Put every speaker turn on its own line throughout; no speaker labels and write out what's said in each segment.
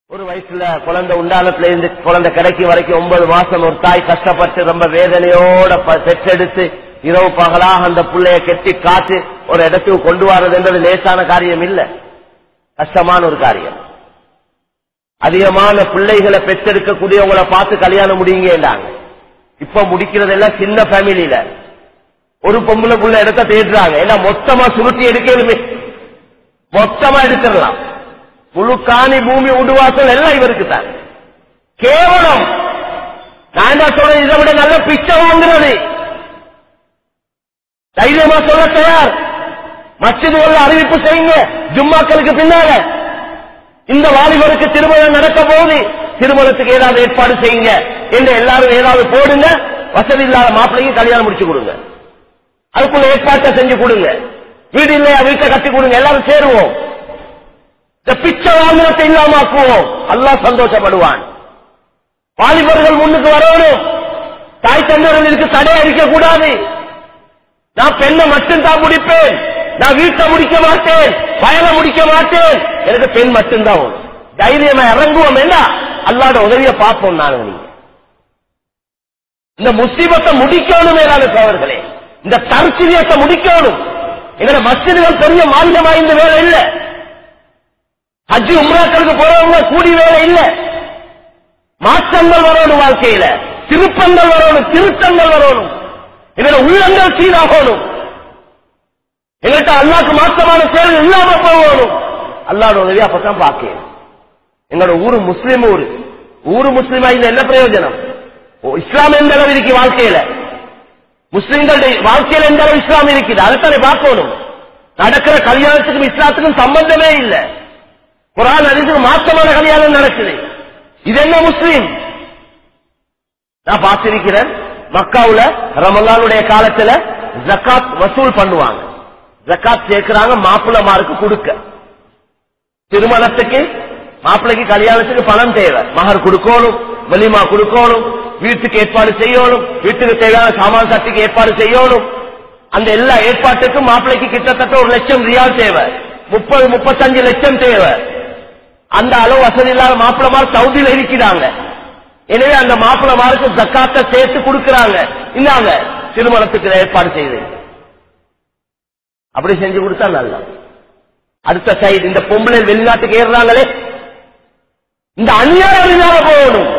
ஒரு வயசுல குழந்தை உண்டானத்துல இருந்து குழந்தை கிடைக்க வரைக்கும் ஒன்பது மாசம் ஒரு தாய் கஷ்டப்பட்டு ரொம்ப வேதனையோட ப- பெற்றெடுத்து இரவு பகலாக அந்த புள்ளைய கெட்டி காத்து ஒரு இடத்துக்கு கொண்டு வர்றதுன்றது லேசான காரியம் இல்ல கஷ்டமான ஒரு காரியம் அதிகமான பிள்ளைகளை பெற்றெடுக்கக்கூடியவங்களை பார்த்து கல்யாணம் முடியுங்கன்றாங்க இப்ப முடிக்கிறதெல்லாம் சின்ன ஃபேமிலியில ஒரு பொம்பளை புள்ள இடத்த தேடுறாங்க ஏன்னா மொத்தமா சுருட்டி எடுக்கலுமே மொத்தமா எடுத்துடலாம் முழு காணி பூமி உடுவாசல் எல்லாம் இவருக்கு தான் கேவலம் நான் என்ன சொல்றேன் இதை விட நல்ல பிச்சை வாங்குறது தைரியமா சொல்ல தயார் மச்சிதுகள் அறிவிப்பு செய்யுங்க ஜும்மாக்களுக்கு பின்னால இந்த வாலிபருக்கு திருமணம் நடக்க போகுது திருமணத்துக்கு ஏதாவது ஏற்பாடு செய்யுங்க என்று எல்லாரும் ஏதாவது போடுங்க வசதி இல்லாத மாப்பிள்ளைக்கு கல்யாணம் முடிச்சு கொடுங்க அதுக்குள்ள ஏற்பாட்டை செஞ்சு கொடுங்க வீடு இல்லையா வீட்டை கட்டி கொடுங்க எல்லாரும் சேருவோம் இந்த பிச்சை வாங்கினத்தை இல்லாமக்குவோம் அல்லாஹ் சந்தோஷப்படுவான் வாலிபர்கள் முன்னுக்கு வரணும் தாய் தந்தையர்களுக்கு தடை அடிக்க கூடாது நான் பெண்ணை மட்டும்தான் முடிப்பேன் நான் வீட்டை முடிக்க மாட்டேன் வயலை முடிக்க மாட்டேன் எனக்கு பெண் மட்டும்தான் வேணும். தைரியமா இறங்குவோம் என்ன அல்லாட உதவியை பார்ப்போம் நாங்க நீங்க இந்த முசீபத்தை முடிக்கணும் மேலான சோழர்களே இந்த தற்சிரியத்தை முடிக்கணும் எங்கட மஸ்ஜிதுகள் பெரிய மாநிலம் வாய்ந்த வேலை இல்ல ஹஜ்ஜி உம்ராக்களுக்கு போறவங்க கூடி வேலை இல்ல மாற்றங்கள் வரணும் வாழ்க்கையில திருப்பங்கள் வரணும் திருத்தங்கள் வரணும் எங்களோட உள்ளங்கள் சீராகணும் எங்கள்கிட்ட அல்லாக்கு மாற்றமான செயல் இல்லாம போகணும் அல்லாட உதவி அப்பதான் பார்க்கணும் எங்களோட ஊரு முஸ்லிம் ஊரு ஊரு முஸ்லிமா இந்த என்ன பிரயோஜனம் ஓ, இஸ்லாம் எந்த அளவு இருக்கு வாழ்க்கையில முஸ்லிம்களுடைய வாழ்க்கையில எந்த அளவு இஸ்லாம் இருக்குது அதைத்தானே பார்க்கணும் நடக்கிற கல்யாணத்துக்கும் இஸ்லாத்துக்கும் சம்பந்தமே இல்லை குரான் அதிகம் மாற்றமான கல்யாணம் நடக்குது இது என்ன முஸ்லீம் நான் பார்த்திருக்கிறேன் மக்காவுல ரமலானுடைய காலத்துல ஜக்காத் வசூல் பண்ணுவாங்க ஜக்காத் சேர்க்கிறாங்க மாப்பிள்ளமாருக்கு கொடுக்க திருமணத்துக்கு மாப்பிள்ளைக்கு கல்யாணத்துக்கு பணம் தேவை மகர் கொடுக்கணும் வலிமா கொடுக்கணும் வீட்டுக்கு ஏற்பாடு செய்யணும் வீட்டுக்கு தேவையான சாமான் சட்டிக்கு ஏற்பாடு செய்யணும் அந்த எல்லா ஏற்பாட்டுக்கும் மாப்பிள்ளைக்கு கிட்டத்தட்ட ஒரு லட்சம் ரியால் தேவை முப்பது முப்பத்தஞ்சு லட்சம் தேவை அந்த அளவு வசதி இல்லாத மாப்பிள்ளமார் சவுதியில இருக்கிறாங்க எனவே அந்த மாப்பிள்ளமாருக்கு ஜக்காத்தை சேர்த்து கொடுக்கறாங்க இந்தாங்க திருமணத்துக்கு ஏற்பாடு செய்து அப்படி செஞ்சு கொடுத்தா நல்லா அடுத்த சைடு இந்த பொம்பளை வெளிநாட்டுக்கு ஏறுறாங்களே இந்த அநியாயம் இல்லாம போகணும்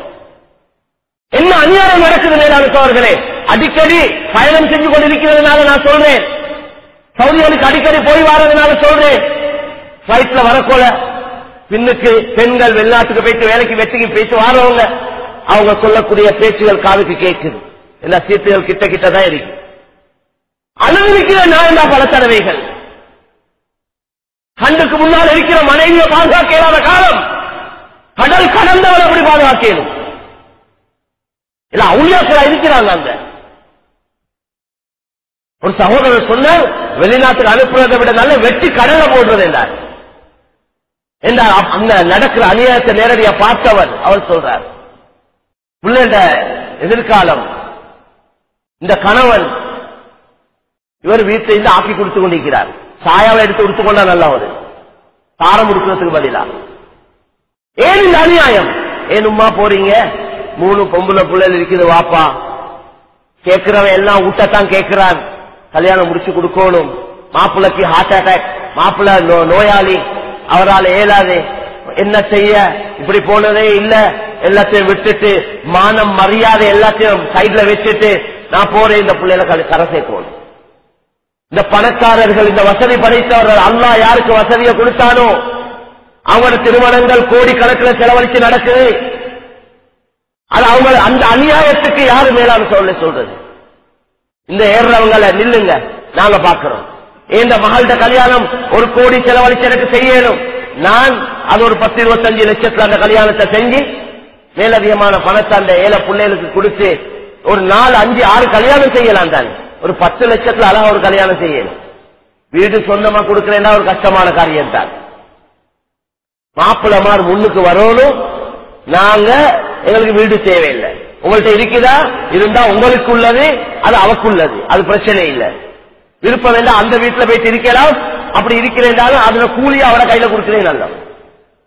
என்ன அநியாயம் நடக்குது மேலான சோழர்களே அடிக்கடி பயணம் செஞ்சு கொண்டிருக்கிறதுனால நான் சொல்றேன் சவுதிகளுக்கு அடிக்கடி போய் வர்றதுனால சொல்றேன் பிளைட்ல வரக்கோல பின்னுக்கு பெண்கள் வெளிநாட்டுக்கு போயிட்டு வேலைக்கு வெட்டிக்கு பேசி வாரவங்க அவங்க சொல்லக்கூடிய பேச்சுகள் காதுக்கு கேட்குது எல்லா சீட்டுகள் கிட்ட கிட்ட தான் இருக்கு அனுமதிக்கிற நான் தான் பல தடவைகள் கண்ணுக்கு முன்னால் இருக்கிற மனைவியை பாதுகாக்க இயலாத காலம் கடல் கடந்தவன் அப்படி பாதுகாக்கணும் இல்ல அவுளியாக்களா இருக்கிறாங்க அங்க ஒரு சகோதரர் சொன்னார் வெளிநாட்டுக்கு அனுப்புறதை விட நல்ல வெட்டி கடல்ல போடுறது என்றார் என்றார் அப்- அந்த நடக்கிற அநியாயத்தை நேரடியா பார்த்தவர் அவர் சொல்றார் பிள்ளைண்ட எதிர்காலம் இந்த கணவன் இவர் வீட்டில் இருந்து ஆக்கி கொடுத்து கொண்டிருக்கிறார் சாயாவை எடுத்து கொடுத்து கொண்டா நல்லா ஒரு தாரம் கொடுக்கிறதுக்கு பதிலா ஏன் இந்த அநியாயம் ஏனும்மா போறீங்க மூணு பொம்பளை பிள்ளைகள் இருக்குது வாப்பா கேட்கிறவன் எல்லாம் ஊட்டத்தான் கேட்கிறான் கல்யாணம் முடிச்சு கொடுக்கணும் மாப்பிள்ளைக்கு ஹார்ட் அட்டாக் மாப்பிள்ளை நோ- நோயாளி அவரால் இயலாது என்ன செய்ய இப்படி போனதே இல்ல எல்லாத்தையும் விட்டுட்டு மானம் மரியாதை எல்லாத்தையும் சைட்ல வச்சுட்டு நான் போறேன் இந்த பிள்ளைகளை கரை- கரை சேர்க்கணும் இந்த பணக்காரர்கள் இந்த வசதி படைத்தவர்கள் அல்லாஹ் யாருக்கு வசதியை கொடுத்தானோ அவங்களோட திருமணங்கள் கோடிக்கணக்கில் செலவழிச்சு நடக்குது அது அவங்க அந்த அநியாயத்துக்கு யாரு மேலான சொல்ல சொல்றது இந்த ஏறுறவங்கள நில்லுங்க நாங்க பாக்குறோம் இந்த மகள்கிட்ட கல்யாணம் ஒரு கோடி செலவழிச்சு எனக்கு செய்யணும் நான் அது ஒரு பத்து இருபத்தஞ்சு லட்சத்துல அந்த கல்யாணத்தை செஞ்சு மேலதிகமான பணத்தை அந்த ஏழை பிள்ளைகளுக்கு கொடுத்து ஒரு நாலு அஞ்சு ஆறு கல்யாணம் செய்யலாம் தானே ஒரு பத்து லட்சத்துல அழகா ஒரு கல்யாணம் செய்யணும் வீடு சொந்தமா கொடுக்கறேன்னா ஒரு கஷ்டமான காரியம் தான் மாப்பிள்ளமார் முன்னுக்கு வரணும் நாங்க எங்களுக்கு வீடு தேவையில்லை உங்கள்ட்ட இருக்குதா இருந்தா உங்களுக்கு உள்ளது அது அவக்குள்ளது அது பிரச்சனை இல்லை விருப்பம் வேண்டாம் அந்த வீட்டுல போயிட்டு இருக்கலாம் அப்படி இருக்கிறேன் அதுல கூலி அவட கையில கொடுக்கிறேன் நல்ல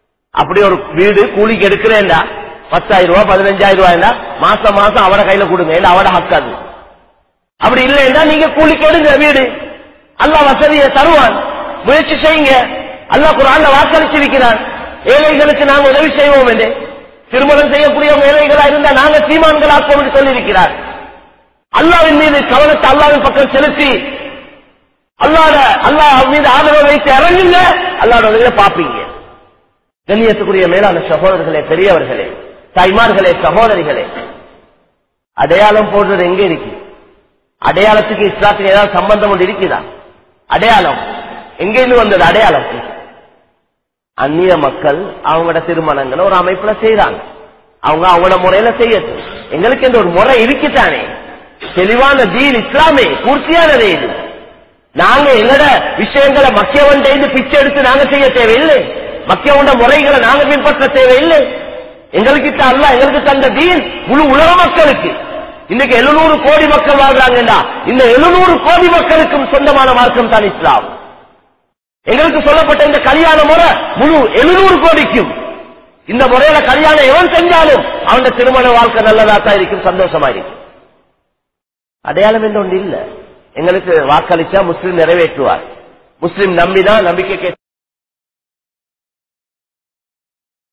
அப்படி ஒரு வீடு கூலிக்கு எடுக்கிறேன்டா பத்தாயிரம் ரூபாய் பதினஞ்சாயிரம் ரூபாய்னா மாசம் மாசம் அவட கையில கொடுங்க இல்ல அவட ஹக்காது அப்படி இல்லைன்னா நீங்க கூலிக்கு எடுங்க வீடு அல்லாஹ் வசதியை தருவான் முயற்சி செய்யுங்க அல்லாஹ் குரான்ல வாக்களிச்சிருக்கிறான் ஏழைகளுக்கு நாங்க உதவி செய்வோம் என்று திருமணம் செய்யக்கூடிய ஏழைகளா இருந்தா நாங்க சீமான்கள் ஆக்குவோம் என்று சொல்லியிருக்கிறார் அல்லாவின் மீது கவனத்தை அல்லாவின் பக்கம் செலுத்தி அல்லாத அல்லாஹ் மீது ஆதரவு வைத்து இறங்குங்க அல்லாட உதவியை பாப்பீங்க கண்ணியத்துக்குரிய மேலான சகோதரர்களே பெரியவர்களே தாய்மார்களே சகோதரிகளே அடையாளம் போடுறது எங்க இருக்கு அடையாளத்துக்கு இஸ்லாத்துக்கு ஏதாவது சம்பந்தம் ஒன்று இருக்குதா அடையாளம் எங்கிருந்து வந்தது அடையாளம் அந்நிய மக்கள் அவங்களோட திருமணங்களை ஒரு அமைப்புல செய்யறாங்க அவங்க அவங்களோட முறையில செய்யட்டும் எங்களுக்கு இந்த ஒரு முறை இருக்குதானே தெளிவான தீன் இஸ்லாமே பூர்த்தியானதே இது நாங்க எங்கட விஷயங்களை மக்கியவன் பிச்சை எடுத்து நாங்க செய்ய தேவையில்லை மக்கியவண்ட முறைகளை நாங்க பின்பற்ற தேவையில்லை எங்களுக்கு அல்ல எங்களுக்கு தந்த தீன் முழு உலக மக்களுக்கு இன்னைக்கு எழுநூறு கோடி மக்கள் வாழ்றாங்கடா இந்த எழுநூறு கோடி மக்களுக்கும் சொந்தமான மார்க்கம் தான் இஸ்லாம் எங்களுக்கு சொல்லப்பட்ட இந்த கல்யாண முறை முழு எழுநூறு கோடிக்கும் இந்த முறையில கல்யாணம் எவன் செஞ்சாலும் அவன் திருமண வாழ்க்கை நல்லதா தான் இருக்கும் சந்தோஷமா இருக்கும் அடையாளம் என்று ஒன்று இல்ல எங்களுக்கு வாக்களிச்சா முஸ்லீம் நிறைவேற்றுவார் முஸ்லீம் நம்பிதான் நம்பிக்கை